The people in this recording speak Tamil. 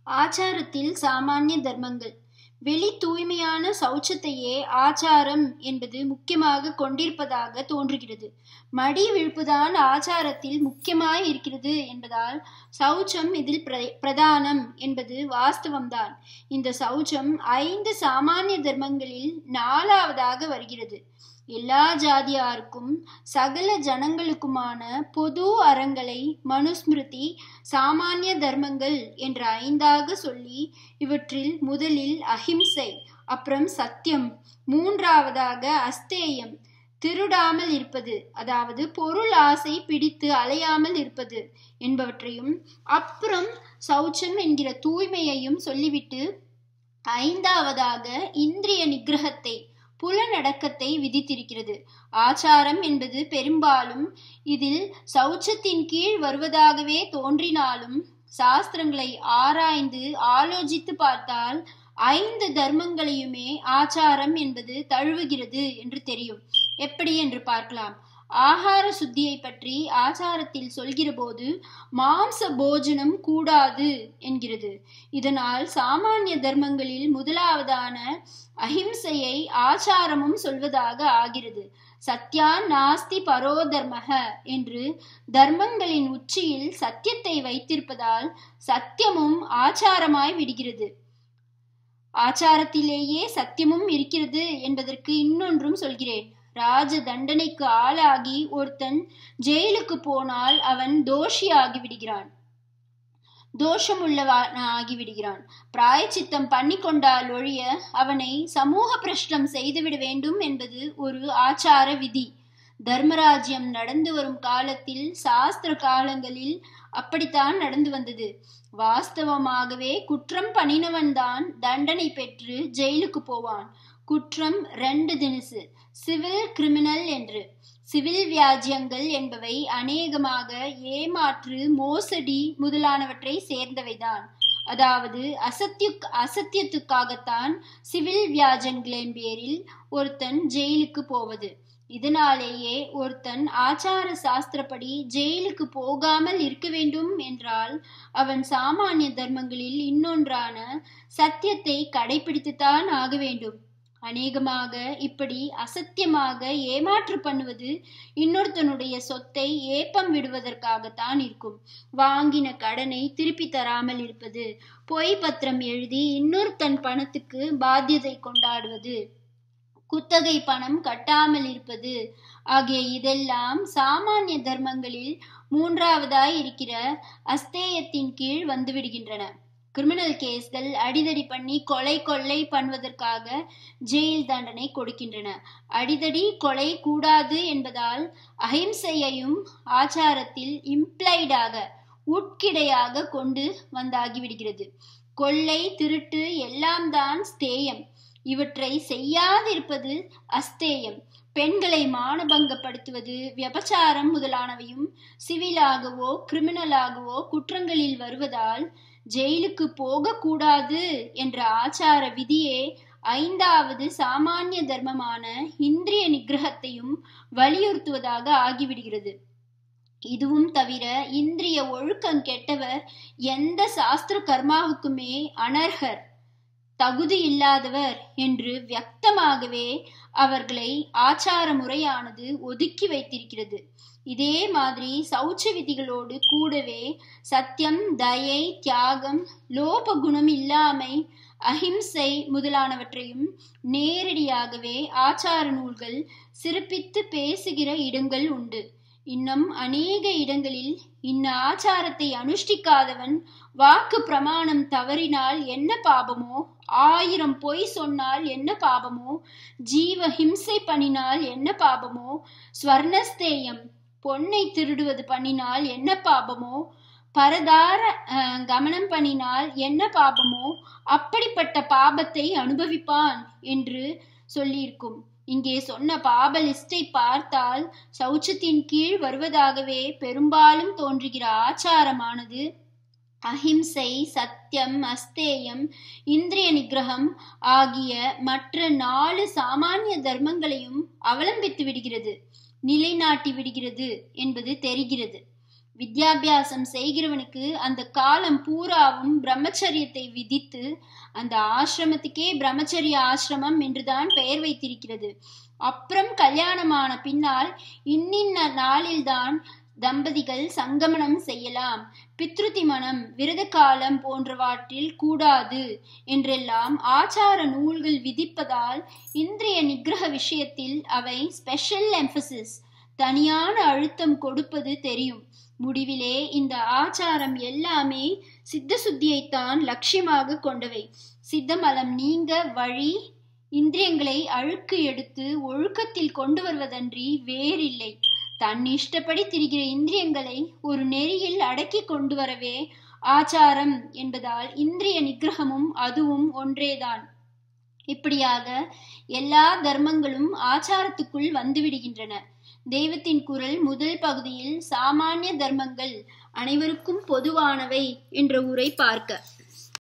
ஆச்சாரத்தில் சாமானிய தர்மங்கள் வெளி தூய்மையான சௌச்சத்தையே ஆச்சாரம் என்பது முக்கியமாக கொண்டிருப்பதாக தோன்றுகிறது மடி விழுப்புதான் ஆச்சாரத்தில் முக்கியமாய் இருக்கிறது என்பதால் சௌச்சம் இதில் பிர பிரதானம் என்பது வாஸ்தவம்தான் இந்த சௌச்சம் ஐந்து சாமானிய தர்மங்களில் நாலாவதாக வருகிறது எல்லா ஜாதியாருக்கும் சகல ஜனங்களுக்குமான பொது அறங்களை மனுஸ்மிருதி சாமானிய தர்மங்கள் என்ற ஐந்தாக சொல்லி இவற்றில் முதலில் அஹிம்சை அப்புறம் சத்தியம் மூன்றாவதாக அஸ்தேயம் திருடாமல் இருப்பது அதாவது பொருள் ஆசை பிடித்து அலையாமல் இருப்பது என்பவற்றையும் அப்புறம் சௌச்சம் என்கிற தூய்மையையும் சொல்லிவிட்டு ஐந்தாவதாக இந்திரிய நிகிரகத்தை புலனடக்கத்தை விதித்திருக்கிறது ஆச்சாரம் என்பது பெரும்பாலும் இதில் சௌச்சத்தின் கீழ் வருவதாகவே தோன்றினாலும் சாஸ்திரங்களை ஆராய்ந்து ஆலோசித்து பார்த்தால் ஐந்து தர்மங்களையுமே ஆச்சாரம் என்பது தழுவுகிறது என்று தெரியும் எப்படி என்று பார்க்கலாம் ஆகார சுத்தியை பற்றி ஆச்சாரத்தில் சொல்கிற போது மாம்ச போஜனம் கூடாது என்கிறது இதனால் சாமானிய தர்மங்களில் முதலாவதான அஹிம்சையை ஆச்சாரமும் சொல்வதாக ஆகிறது சத்யா நாஸ்தி பரோ தர்மக என்று தர்மங்களின் உச்சியில் சத்தியத்தை வைத்திருப்பதால் சத்தியமும் ஆச்சாரமாய் விடுகிறது ஆச்சாரத்திலேயே சத்தியமும் இருக்கிறது என்பதற்கு இன்னொன்றும் சொல்கிறேன் ராஜ தண்டனைக்கு ஆளாகி ஒருத்தன் ஜெயிலுக்கு போனால் அவன் தோஷியாகி விடுகிறான் தோஷமுள்ளவன் ஆகிவிடுகிறான் பிராயச்சித்தம் பண்ணி கொண்டால் ஒழிய அவனை சமூக பிரஷ்டம் செய்துவிட வேண்டும் என்பது ஒரு ஆச்சார விதி தர்மராஜ்யம் நடந்து வரும் காலத்தில் சாஸ்திர காலங்களில் அப்படித்தான் நடந்து வந்தது வாஸ்தவமாகவே குற்றம் பண்ணினவன்தான் தண்டனை பெற்று ஜெயிலுக்கு போவான் குற்றம் ரெண்டு தினசு சிவில் கிரிமினல் என்று சிவில் வியாஜ்யங்கள் என்பவை அநேகமாக ஏமாற்று மோசடி முதலானவற்றை சேர்ந்தவைதான் அதாவது அசத்திய அசத்தியத்துக்காகத்தான் சிவில் வியாஜங்களின் பேரில் ஒருத்தன் ஜெயிலுக்கு போவது இதனாலேயே ஒருத்தன் ஆச்சார சாஸ்திரப்படி ஜெயிலுக்கு போகாமல் இருக்க வேண்டும் என்றால் அவன் சாமானிய தர்மங்களில் இன்னொன்றான சத்தியத்தை கடைபிடித்துத்தான் ஆக வேண்டும் அநேகமாக இப்படி அசத்தியமாக ஏமாற்று பண்ணுவது இன்னொருத்தனுடைய சொத்தை ஏப்பம் விடுவதற்காகத்தான் இருக்கும் வாங்கின கடனை திருப்பி தராமல் இருப்பது பொய் பத்திரம் எழுதி இன்னொருத்தன் பணத்துக்கு பாத்தியதை கொண்டாடுவது குத்தகை பணம் கட்டாமல் இருப்பது ஆகிய இதெல்லாம் சாமானிய தர்மங்களில் மூன்றாவதாய் இருக்கிற அஸ்தேயத்தின் கீழ் வந்துவிடுகின்றன கிரிமினல் கேஸ்கள் அடிதடி பண்ணி கொலை கொள்ளை பண்ணுவதற்காக ஜெயில் தண்டனை கொடுக்கின்றன அடிதடி கொலை கூடாது என்பதால் அஹிம்சையையும் ஆச்சாரத்தில் இம்ப்ளைடாக உட்கிடையாக கொண்டு வந்தாகிவிடுகிறது கொள்ளை திருட்டு எல்லாம் தான் ஸ்தேயம் இவற்றை செய்யாதிருப்பது அஸ்தேயம் பெண்களை மானபங்கப்படுத்துவது விபச்சாரம் முதலானவையும் சிவிலாகவோ கிரிமினலாகவோ குற்றங்களில் வருவதால் ஜெயிலுக்கு போகக்கூடாது என்ற ஆச்சார விதியே ஐந்தாவது சாமானிய தர்மமான இந்திரிய நிகிரகத்தையும் வலியுறுத்துவதாக ஆகிவிடுகிறது இதுவும் தவிர இந்திரிய ஒழுக்கம் கெட்டவர் எந்த சாஸ்திர கர்மாவுக்குமே அனர்ஹர் தகுதி இல்லாதவர் என்று வியக்தமாகவே அவர்களை ஆச்சார முறையானது ஒதுக்கி வைத்திருக்கிறது இதே மாதிரி சௌச்ச விதிகளோடு கூடவே சத்தியம் தயை தியாகம் லோப குணம் இல்லாமை அஹிம்சை முதலானவற்றையும் நேரடியாகவே ஆச்சார நூல்கள் சிறப்பித்து பேசுகிற இடங்கள் உண்டு இன்னும் அநேக இடங்களில் இன்ன ஆச்சாரத்தை அனுஷ்டிக்காதவன் வாக்கு பிரமாணம் தவறினால் என்ன பாபமோ ஆயிரம் பொய் சொன்னால் என்ன பாபமோ ஜீவ ஹிம்சை பண்ணினால் என்ன பாபமோ ஸ்வர்ணஸ்தேயம் பொன்னை திருடுவது பண்ணினால் என்ன பாபமோ பரதார கமனம் பண்ணினால் என்ன பாபமோ அப்படிப்பட்ட பாபத்தை அனுபவிப்பான் என்று சொல்லியிருக்கும் இங்கே சொன்ன பாப லிஸ்டை பார்த்தால் சௌச்சத்தின் கீழ் வருவதாகவே பெரும்பாலும் தோன்றுகிற ஆச்சாரமானது அஹிம்சை சத்தியம் அஸ்தேயம் இந்திரிய நிகிரகம் ஆகிய மற்ற நாலு சாமானிய தர்மங்களையும் அவலம்பித்து விடுகிறது நிலைநாட்டி விடுகிறது என்பது தெரிகிறது வித்யாபியாசம் செய்கிறவனுக்கு அந்த காலம் பூராவும் பிரம்மச்சரியத்தை விதித்து அந்த ஆசிரமத்துக்கே பிரம்மச்சரிய ஆசிரமம் என்றுதான் பெயர் வைத்திருக்கிறது அப்புறம் கல்யாணமான பின்னால் இன்னின்ன நாளில்தான் தம்பதிகள் சங்கமனம் செய்யலாம் பித்ருதி மனம் விரத காலம் போன்றவற்றில் கூடாது என்றெல்லாம் ஆச்சார நூல்கள் விதிப்பதால் இந்திரிய நிகிரக விஷயத்தில் அவை ஸ்பெஷல் எம்பசிஸ் தனியான அழுத்தம் கொடுப்பது தெரியும் முடிவிலே இந்த ஆச்சாரம் எல்லாமே சித்த சுத்தியைத்தான் லட்சியமாக கொண்டவை சித்தமலம் நீங்க வழி இந்திரியங்களை அழுக்கு எடுத்து ஒழுக்கத்தில் கொண்டு வருவதன்றி வேறில்லை தன் இஷ்டப்படி திரிகிற இந்திரியங்களை ஒரு நெறியில் அடக்கி கொண்டு வரவே ஆச்சாரம் என்பதால் இந்திரிய நிகிரகமும் அதுவும் ஒன்றேதான் இப்படியாக எல்லா தர்மங்களும் ஆச்சாரத்துக்குள் வந்துவிடுகின்றன தெய்வத்தின் குரல் முதல் பகுதியில் சாமானிய தர்மங்கள் அனைவருக்கும் பொதுவானவை என்ற உரை பார்க்க